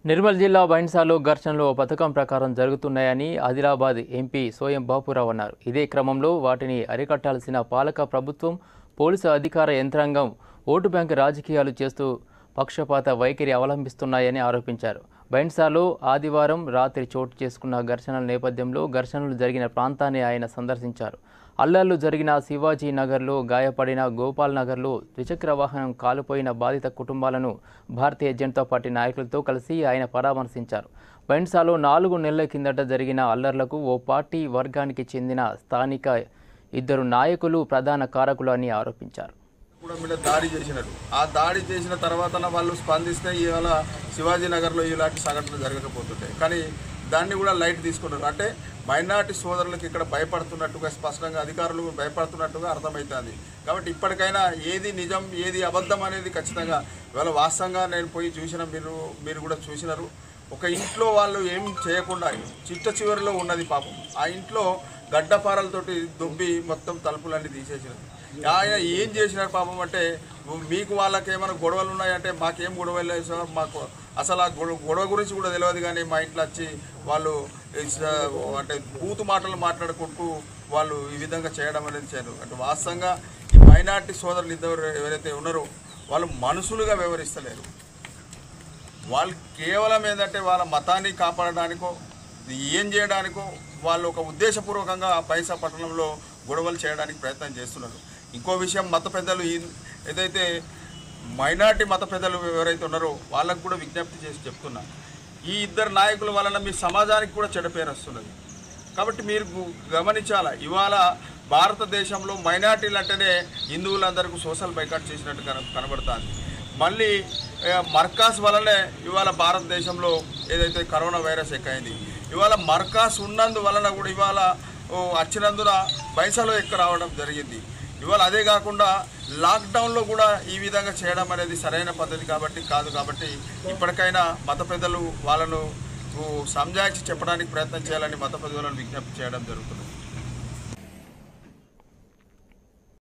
నిర్మల్ జిల్లా బైన్సాలో ఘర్షణలు ఓ పథకం ప్రకారం జరుగుతున్నాయని ఆదిలాబాద్ ఎంపీ సోయం బాపురావు అన్నారు ఇదే క్రమంలో వాటిని అరికట్టాల్సిన పాలక ప్రభుత్వం పోలీసు అధికార యంత్రాంగం ఓటు బ్యాంక్ రాజకీయాలు చేస్తూ పక్షపాత వైఖరి అవలంబిస్తున్నాయని ఆరోపించారు బైన్సాలో ఆదివారం రాత్రి చోటు చేసుకున్న ఘర్షణల నేపథ్యంలో ఘర్షణలు జరిగిన ప్రాంతాన్ని ఆయన సందర్శించారు అల్లర్లు జరిగిన శివాజీ నగర్లో గాయపడిన గోపాల్ నగర్లో ద్విచక్ర వాహనం కాలిపోయిన బాధిత కుటుంబాలను భారతీయ జనతా పార్టీ నాయకులతో కలిసి ఆయన పరామర్శించారు బైన్సాలో నాలుగు నెలల కిందట జరిగిన అల్లర్లకు ఓ పార్టీ వర్గానికి చెందిన స్థానిక ఇద్దరు నాయకులు ప్రధాన కారకులు అని ఆరోపించారు కూడా మీద దాడి చేసినారు ఆ దాడి చేసిన తర్వాత వాళ్ళు స్పందిస్తే ఇవాళ శివాజీ నగర్లో ఇలాంటి సంఘటనలు జరగకపోతుంటాయి కానీ దాన్ని కూడా లైట్ తీసుకున్నారు అంటే మైనార్టీ సోదరులకు ఇక్కడ భయపడుతున్నట్టుగా స్పష్టంగా అధికారులు భయపడుతున్నట్టుగా అర్థమవుతుంది కాబట్టి ఇప్పటికైనా ఏది నిజం ఏది అబద్ధం అనేది ఖచ్చితంగా ఇవాళ వాస్తవంగా నేను పోయి చూసిన మీరు మీరు కూడా చూసినారు ఒక ఇంట్లో వాళ్ళు ఏం చేయకుండా చిట్ట చివరిలో ఉన్నది పాపం ఆ ఇంట్లో గడ్డపారలతోటి దుబ్బి మొత్తం తలుపులన్నీ తీసేసినారు ఆయన ఏం చేసినారు పాపం అంటే మీకు వాళ్ళకి ఏమైనా గొడవలు ఉన్నాయంటే మాకేం గొడవలు లేదు సార్ మాకు అసలు ఆ గొడవ గొడవ గురించి కూడా తెలియదు కానీ మా ఇంట్లో వచ్చి వాళ్ళు ఇస్- అంటే బూతు మాటలు మాట్లాడుకుంటూ వాళ్ళు ఈ విధంగా చేయడం అనేది చేయరు అంటే వాస్తవంగా ఈ మైనార్టీ సోదరులు ఇద్దరు ఎవరైతే ఉన్నారో వాళ్ళు మనుషులుగా వ్యవహరిస్తలేరు వాళ్ళు కేవలం ఏంటంటే వాళ్ళ మతాన్ని కాపాడడానికో ఏం చేయడానికో వాళ్ళు ఒక ఉద్దేశపూర్వకంగా ఆ పైసా పట్టణంలో గొడవలు చేయడానికి ప్రయత్నం చేస్తున్నారు ఇంకో విషయం మత పెద్దలు ఈ- ఏదైతే మైనార్టీ మత పెద్దలు ఎవరైతే ఉన్నారో వాళ్ళకు కూడా విజ్ఞప్తి చేసి చెప్తున్నా ఈ ఇద్దరు నాయకుల వలన మీ సమాజానికి కూడా చెడ్డ పేరు వస్తున్నది కాబట్టి మీరు గు- గమనించాలా ఇవాళ భారతదేశంలో మైనార్టీలు అంటేనే హిందువులందరికీ సోషల్ బైకాట్ చేసినట్టు కన కనబడుతుంది మళ్ళీ ఏ, మర్కాస్ వలనే ఇవాళ భారతదేశంలో ఏదైతే కరోనా వైరస్ ఎక్కువైంది ఇవాళ మర్కాస్ ఉన్నందు వలన కూడా ఇవాళ ఓ, వచ్చినందున బైసాలో ఎక్కువ రావడం జరిగింది ఇవాళ అదే కాకుండా లాక్డౌన్లో కూడా ఈ విధంగా చేయడం అనేది సరైన పద్ధతి కాబట్టి కాదు కాబట్టి ఇప్పటికైనా మత పెద్దలు వాళ్ళను ఓ, సంజాయించి చెప్పడానికి ప్రయత్నం చేయాలని మత పెద్దలను విజ్ఞప్తి చేయడం జరుగుతుంది